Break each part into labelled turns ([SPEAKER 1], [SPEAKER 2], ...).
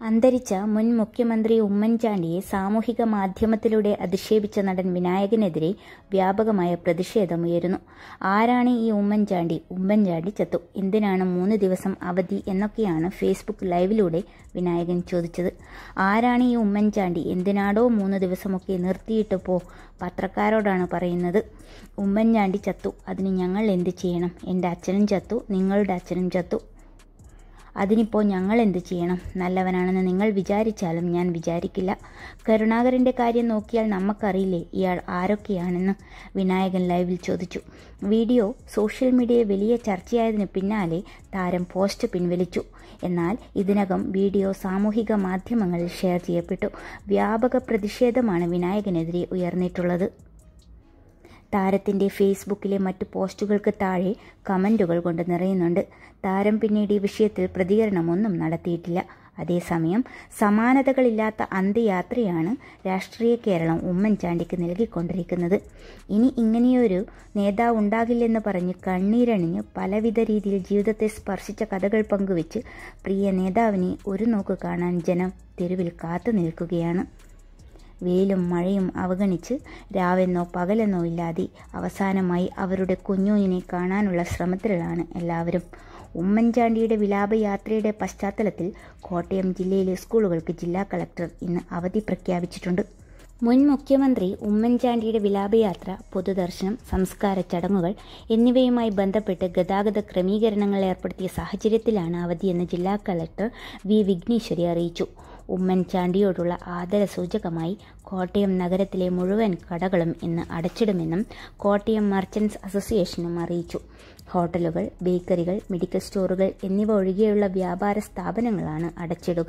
[SPEAKER 1] അന്തരിച്ച മുൻ മുഖ്യമന്ത്രി ഉമ്മൻചാണ്ടിയെ സാമൂഹിക മാധ്യമത്തിലൂടെ അധിക്ഷേപിച്ച നടൻ വിനായകനെതിരെ വ്യാപകമായ പ്രതിഷേധമുയരുന്നു ആരാണ് ഈ ഉമ്മൻചാണ്ടി ഉമ്മൻചാണ്ടി ചത്തു എന്തിനാണ് മൂന്ന് ദിവസം അവധി എന്നൊക്കെയാണ് ഫേസ്ബുക്ക് ലൈവിലൂടെ വിനായകൻ ചോദിച്ചത് ആരാണ് ഈ ഉമ്മൻചാണ്ടി എന്തിനാടോ മൂന്ന് ദിവസമൊക്കെ നിർത്തിയിട്ട് പോ പത്രക്കാരോടാണ് പറയുന്നത് ഉമ്മൻചാണ്ടി ചത്തു അതിന് ഞങ്ങൾ എന്ത് ചെയ്യണം എൻ്റെ അച്ഛനും ചത്തു നിങ്ങളുടെ അച്ഛനും ചത്തു അതിനിപ്പോൾ ഞങ്ങൾ എന്ത് ചെയ്യണം നല്ലവനാണെന്ന് നിങ്ങൾ വിചാരിച്ചാലും ഞാൻ വിചാരിക്കില്ല കരുണാകരൻ്റെ കാര്യം നോക്കിയാൽ നമുക്കറിയില്ലേ ഇയാൾ ആരൊക്കെയാണെന്ന് വിനായകൻ ലൈവിൽ ചോദിച്ചു വീഡിയോ സോഷ്യൽ മീഡിയയിൽ വലിയ ചർച്ചയായതിന് പിന്നാലെ താരം പോസ്റ്റ് പിൻവലിച്ചു എന്നാൽ ഇതിനകം വീഡിയോ സാമൂഹിക മാധ്യമങ്ങളിൽ ഷെയർ ചെയ്യപ്പെട്ടു വ്യാപക പ്രതിഷേധമാണ് വിനായകനെതിരെ ഉയർന്നിട്ടുള്ളത് താരത്തിൻ്റെ ഫേസ്ബുക്കിലെ മറ്റു പോസ്റ്റുകൾക്ക് താഴെ കമൻറ്റുകൾ കൊണ്ട് നിറയുന്നുണ്ട് താരം പിന്നീട് ഈ വിഷയത്തിൽ പ്രതികരണമൊന്നും നടത്തിയിട്ടില്ല അതേസമയം സമാനതകളില്ലാത്ത അന്ത്യയാത്രയാണ് രാഷ്ട്രീയ കേരളം ഉമ്മൻചാണ്ടിക്ക് നൽകിക്കൊണ്ടിരിക്കുന്നത് ഇനി ഇങ്ങനെയൊരു നേതാവ് ഉണ്ടാകില്ലെന്ന് പറഞ്ഞ് കണ്ണീരണിഞ്ഞ് പലവിധ രീതിയിൽ ജീവിതത്തെ സ്പർശിച്ച കഥകൾ പങ്കുവെച്ച് പ്രിയ നേതാവിനെ ഒരു നോക്ക് കാണാൻ ജനം തെരുവിൽ കാത്തു നിൽക്കുകയാണ് വെയിലും മഴയും അവഗണിച്ച് രാവെന്നോ പകലെന്നോ ഇല്ലാതെ അവസാനമായി അവരുടെ കുഞ്ഞുഞ്ഞിനെ കാണാനുള്ള ശ്രമത്തിലാണ് എല്ലാവരും ഉമ്മൻചാണ്ടിയുടെ വിലാപയാത്രയുടെ പശ്ചാത്തലത്തിൽ കോട്ടയം ജില്ലയിലെ സ്കൂളുകൾക്ക് ജില്ലാ കളക്ടർ ഇന്ന് അവധി പ്രഖ്യാപിച്ചിട്ടുണ്ട് മുൻ മുഖ്യമന്ത്രി ഉമ്മൻചാണ്ടിയുടെ വിലാപയാത്ര പൊതുദർശനം സംസ്കാര ചടങ്ങുകൾ എന്നിവയുമായി ബന്ധപ്പെട്ട് ഗതാഗത ക്രമീകരണങ്ങൾ ഏർപ്പെടുത്തിയ സാഹചര്യത്തിലാണ് അവധിയെന്ന് ജില്ലാ കളക്ടർ വി വിഘ്നേശ്വരി അറിയിച്ചു ഉമ്മൻചാണ്ടിയോടുള്ള ആദരസൂചകമായി കോട്ടയം നഗരത്തിലെ മുഴുവൻ കടകളും ഇന്ന് അടച്ചിടുമെന്നും കോട്ടയം മർച്ചന്റ്സ് അസോസിയേഷനും അറിയിച്ചു ഹോട്ടലുകൾ ബേക്കറികൾ മെഡിക്കൽ സ്റ്റോറുകൾ എന്നിവ ഒഴികെയുള്ള വ്യാപാര സ്ഥാപനങ്ങളാണ് അടച്ചിടുക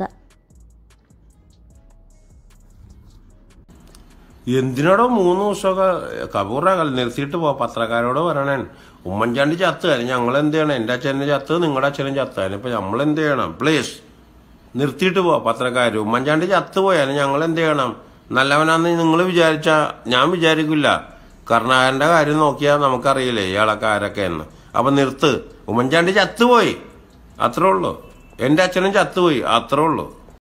[SPEAKER 2] എന്തിനാടോ മൂന്ന് ദിവസമൊക്കെ കപൂറകൽ നിർത്തിയിട്ട് പോ പത്രക്കാരോട് പറയണേ ഉമ്മൻചാണ്ടി ചത്ത് അതിന് ഞങ്ങൾ എന്ത് ചെയ്യണം എൻ്റെ അച്ഛനും ചത്ത് നിങ്ങളുടെ അച്ഛനും ചത്ത് അതിനിപ്പോൾ നമ്മൾ എന്ത് ചെയ്യണം പ്ലീസ് നിർത്തിയിട്ട് പോ പത്രക്കാർ ഉമ്മൻചാണ്ടി ചത്ത് പോയാൽ ഞങ്ങൾ എന്ത് ചെയ്യണം നല്ലവനാന്ന് നിങ്ങൾ വിചാരിച്ച ഞാൻ വിചാരിക്കില്ല കർണാകരന്റെ കാര്യം നോക്കിയാൽ നമുക്കറിയില്ലേ ഇയാളൊക്കെ ആരൊക്കെയെന്ന് അപ്പൊ നിർത്ത് ഉമ്മൻചാണ്ടി ചത്തുപോയി അത്രേ ഉള്ളൂ എൻ്റെ അച്ഛനും ചത്തുപോയി അത്രേ ഉള്ളൂ